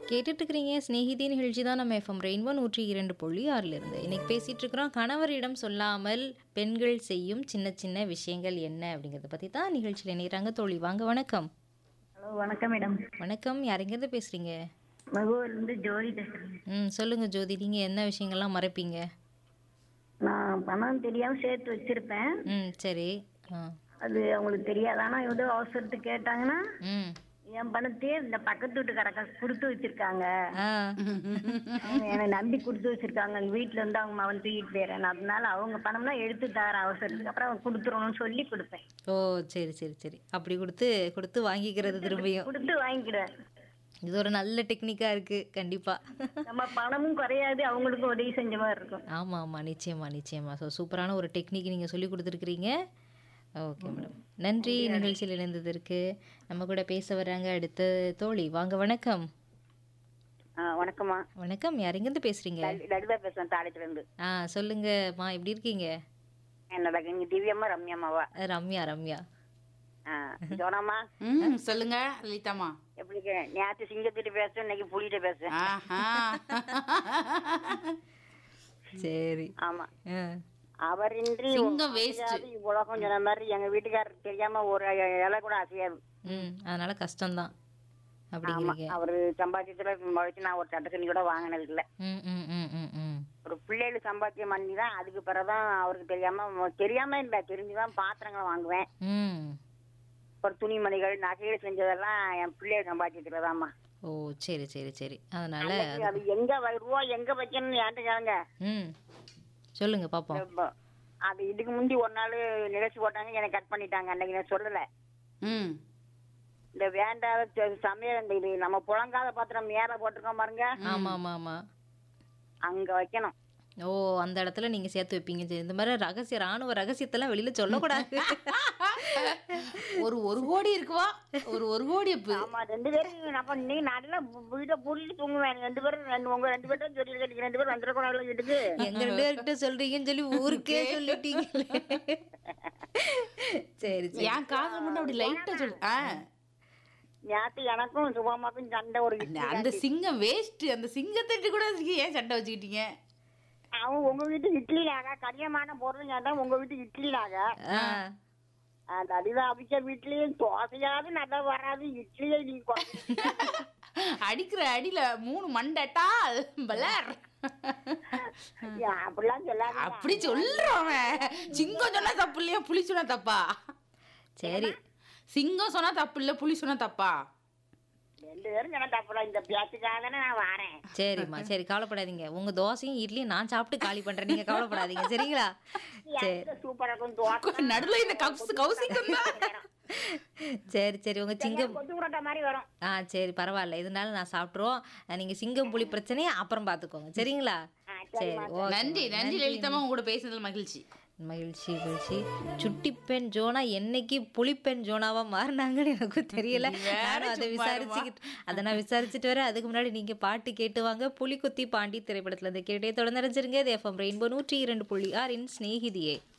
கேட்டுட்டு இருக்கிறீங்க ஸ்நேகிதி நிகழ்ச்சி தான் நம்ம எஃப்எம் ரெயின்போ நூற்றி இரண்டு புள்ளி ஆறில் இருந்து இன்னைக்கு பேசிட்டு இருக்கிறோம் கணவரிடம் சொல்லாமல் பெண்கள் செய்யும் சின்ன சின்ன விஷயங்கள் என்ன அப்படிங்கிறத பற்றி தான் நிகழ்ச்சியில் இணைகிறாங்க தோழி வாங்க வணக்கம் ஹலோ வணக்கம் மேடம் வணக்கம் யாரெங்கேருந்து பேசுகிறீங்க மகுவிலிருந்து ஜோதி பேசுறேன் ம் சொல்லுங்கள் ஜோதி நீங்கள் என்ன விஷயங்கள்லாம் மறைப்பீங்க நான் பணம் தெரியாம சேர்த்து வச்சிருப்பேன் ம் சரி ஆ அது அவங்களுக்கு தெரியாது ஆனா ஏதோ அவசரத்துக்கு கேட்டாங்கன்னா ம் என் பணத்தையே இந்த பக்கத்து வீட்டுக்காரக்கா கொடுத்து வச்சிருக்காங்க ஆ அவங்க என்னை நம்பி கொடுத்து வச்சிருக்காங்க எங்க வீட்டுல இருந்து அவங்க மகன் தூக்கிட்டு போயிடுறேன் அதனால அவங்க பணம்லாம் எடுத்து தரேன் அவசரத்துக்கு அப்புறம் கொடுத்துருவோம்னு சொல்லி கொடுப்பேன் ஓ சரி சரி சரி அப்படி கொடுத்து கொடுத்து வாங்கிக்கிறது திரும்பியும் கொடுத்து வாங்கிக்கிடுவேன் இது ஒரு நல்ல டெக்னிக்காக இருக்குது கண்டிப்பாக நம்ம பணமும் குறையாது அவங்களுக்கும் உதவி செஞ்ச மாதிரி இருக்கும் ஆமாம் ஆமாம் நிச்சயமா நிச்சயமா ஸோ சூப்பரான ஒரு டெக்னிக் நீங்கள் சொல்லி கொடுத்துருக்குறீங்க ஓகே மேடம் நன்றி நிகழ்ச்சியில் இணைந்ததற்கு நம்ம கூட பேச வர்றாங்க அடுத்த தோழி வாங்க வணக்கம் வணக்கம்மா வணக்கம் யார் எங்கேருந்து பேசுகிறீங்க லலிதா பேசுறேன் தாளத்துல இருந்து ஆ சொல்லுங்கம்மா எப்படி இருக்கீங்க என்னோட இங்க திவ்யம்மா ரம்யாமாவா அஹ், ரம்யா ரம்யா ஜோனம்மா ம் சொல்லுங்க லலிதாமா எப்படி இருக்க? நேத்து சிங்கத்திட்ட பேசுறேன் இன்னைக்கு புலிகிட்ட பேசுறேன் ஆஹா சரி ஆமா ஆ அவரின்றி சிங்கம் waste. அசையாது உலகம் சொன்ன மாதிரி எங்க வீட்டுக்காரர் தெரியாம ஒரு இலை கூட அசையாது ம் அதனால கஷ்டம்தான் ஆமா அப்படிங்கிறீங்க அவரு சம்பாத்தியத்துல முளைச்சு நான் ஒரு சட்ட துணி கூட வாங்கினது இல்ல ம் ம் ம் ம் ம் ஒரு பிள்ளைகள் சம்பாத்தியம் பண்ணி தான் அதுக்கு பிறகுதான் அவருக்கு தெரியாம தெரியாம இல்ல தெரிஞ்சுதான் பாத்திரங்களை வாங்குவேன் ம் ஒரு துணிமணிகள் நகைகள் செஞ்சதெல்லாம் என் பிள்ளைகள் சம்பாத்தியத்துலதாம்மா ஓ சரி சரி சரி அதனால அது எங்க வ- ரூபா எங்க வைக்கணும்னு என்கிட்ட கேளுங்க ம் சொல்லுங்க பார்ப்போம் இப்ப அது இதுக்கு முந்தி ஒரு நாள் நிகழ்ச்சி போட்டாங்க எனக்கு கட் பண்ணிட்டாங்க அன்னைக்கு நான் சொல்லல ம் இந்த வேண்டாத ச- சமையல் இந்த இது நம்ம புழங்காத பாத்திரம் மேல போட்டிருக்கோம் பாருங்க ஆமாம் ஆமாம் ஆமாம் அங்க வைக்கணும் ஓ அந்த இடத்துல நீங்க சேர்த்து வைப்பீங்க சரி, இந்த மாதிரி ரகசிய ராணுவ ரகசியத்தெல்லாம் வெளியில சொல்லக்கூடாது ஒரு ஒரு கோடி இருக்குவா ஒரு ஒரு கோடி அப்பு ஆமா ரெண்டு பேரும் நம்ம நீ நல்லா வீட்டை பூட்டிட்டு தூங்குவேன் ரெண்டு பேரும் ரெண்டு உங்க ரெண்டு பேரும் சொல்லி நீங்க ரெண்டு பேரும் வந்துடக்கூடாது வீட்டுக்கு எங்க ரெண்டு பேர்கிட்ட சொல்றீங்கன்னு சொல்லி ஊருக்கே சொல்லிட்டீங்களே சரி சரி என் காதல் மட்டும் அப்படி லைட்டா சொல்லு ஆ. நேத்து எனக்கும் சுபமாக்கும் சண்டை ஒரு இட்லி அந்த சிங்கம் வேஸ்ட் அந்த சிங்கத்திட்டு கூட ஏன் சண்டை வச்சுக்கிட்டீங்க அவன் உங்க வீட்டு இட்லி நாக கடினமான பொருள் கேட்டா உங்க வீட்டு இட்லி நாக ஆ அந்த அடிதான் அவிச்ச வீட்லயும் தோசையாவது நல்லா வராது இட்லியே நீ குறைச்சிட்ட. அடிக்கிற அடியில மூணு மண்டட்டா பலர் ஏன் அப்படிலாம் சொல்லாத அப்படி சொல்றான் அவன். சிங்கம் சொன்னா தப்பு இல்லையா புலி சொன்னா தப்பா சரி சிங்கம் சொன்னா தப்பு இல்ல புலி சொன்னா தப்பா ரெண்டு பேரும் சொன்னா தப்புல இந்த பேச்சுக்காக தானே நான் வாரேன் சரிம்மா சரி கவலைப்படாதீங்க உங்க தோசையும் இட்லியும் நான் சாப்பிட்டு காலி பண்றேன் நீங்க கவலைப்படாதீங்க சரிங்களா சரி சூப்பரா இருக்கும் தோசை நடுவுல இந்த கவுஸ் கவுசிங்கம் தான் சரி சரி உங்க சிங்கம் கொத்து புரோட்டா மாதிரி வரும் ஆ சரி பரவாயில்ல இதனால நான் சாப்பிட்ருவோம் நீங்க சிங்கம் புலி பிரச்சனையை அப்புறம் பார்த்துக்கோங்க சரிங்களா சரி ஓகே நன்றி நன்றி லலிதமா உங்க கூட பேசுனதுல மகிழ்ச்சி மகிழ்ச்சி மகிழ்ச்சி சுட்டி பெண் ஜோனா என்னைக்கு புலிப்பெண் ஜோனாவா மாறினாங்கன்னு எனக்கு தெரியல நானும் அதை விசாரிச்சுக்கிட்டு அதை நான் விசாரிச்சுட்டு வரேன் அதுக்கு முன்னாடி நீங்க பாட்டு கேட்டு வாங்க புலிக்குத்தி பாண்டி திரைப்படத்துல இருந்து கேட்டே தொடர்ந்து நினைச்சிருங்க இது எஃப்எம் ரெயின்போ நூற்றி இரண்டு புள்ளி ஆறின் சிநேகிதியே